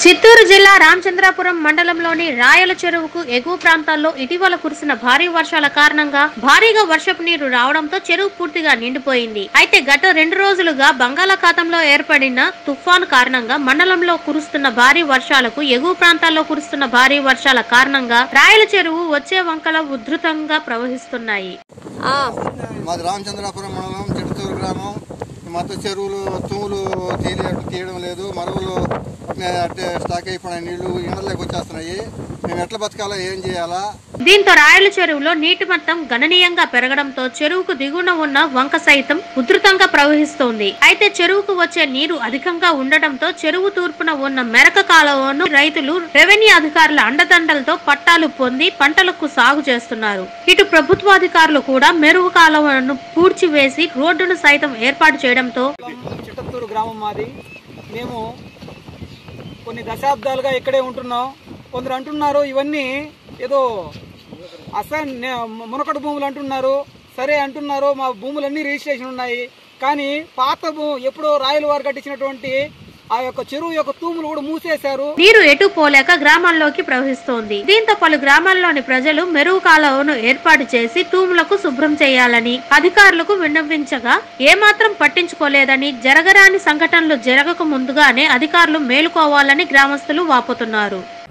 చిత్తూరు జిల్లా రామచంద్రాపురం మండలంలోని రాయల చెరువుకు ఎగువ ప్రాంతాల్లో ఇటీవల కురిసిన భారీ వర్షాల కారణంగా భారీగా వర్షపు నీరు రావడంతో చెరువు పూర్తిగా నిండిపోయింది అయితే గత రెండు రోజులుగా బంగాళాఖాతంలో ఏర్పడిన తుఫాను కారణంగా మండలంలో కురుస్తున్న భారీ వర్షాలకు ఎగువ ప్రాంతాల్లో కురుస్తున్న భారీ వర్షాల కారణంగా రాయల చెరువు వచ్చే వంకల ఉధృతంగా ప్రవహిస్తున్నాయి మాది రామచంద్రాపురం మండలం చిట్టూరు గ్రామం ఈ మొత్తం చెరువులు తూములు తీయలే తీయడం లేదు మరువులు మే- అంటే స్టాక్ అయిపోయిన నీళ్లు ఇండ్లలోకి వచ్చేస్తున్నాయి మేము ఎట్లా బతకాలా ఏం చేయాలా దీంతో రాయల చెరువులో నీటి మట్టం గణనీయంగా పెరగడంతో చెరువుకు దిగువన ఉన్న వంక సైతం ఉధృతంగా ప్రవహిస్తోంది అయితే చెరువుకు వచ్చే నీరు అధికంగా ఉండటంతో చెరువు తూర్పున ఉన్న మెరక కాలువను రైతులు రెవెన్యూ అధికారుల అండదండలతో పట్టాలు పొంది పంటలకు సాగు చేస్తున్నారు ఇటు ప్రభుత్వాధికారులు కూడా మెరుగు కాలువను పూడ్చివేసి రోడ్డును సైతం ఏర్పాటు చేయడంతో చిట్టత్తూరు గ్రామం మాది మేము కొన్ని దశాబ్దాలుగా ఇక్కడే ఉంటున్నాం కొందరు అంటున్నారు ఇవన్నీ ఏదో అసైన్ నే- మునకడు భూములు అంటున్నారు సరే అంటున్నారు మా భూములన్నీ రిజిస్ట్రేషన్ ఉన్నాయి కానీ పాత భూ ఎప్పుడో రాయల వారు కట్టించినటువంటి ఆ యొక్క చెరువు యొక్క తూములు కూడా మూసేశారు నీరు ఎటు పోలేక గ్రామాల్లోకి ప్రవహిస్తోంది దీంతో పలు గ్రామాల్లోని ప్రజలు మెరుగు కాలువను ఏర్పాటు చేసి తూములకు శుభ్రం చేయాలని అధికారులకు విన్నవించగా ఏమాత్రం పట్టించుకోలేదని జరగరాని సంఘటనలు జరగక ముందుగానే అధికారులు మేలుకోవాలని గ్రామస్తులు వాపోతున్నారు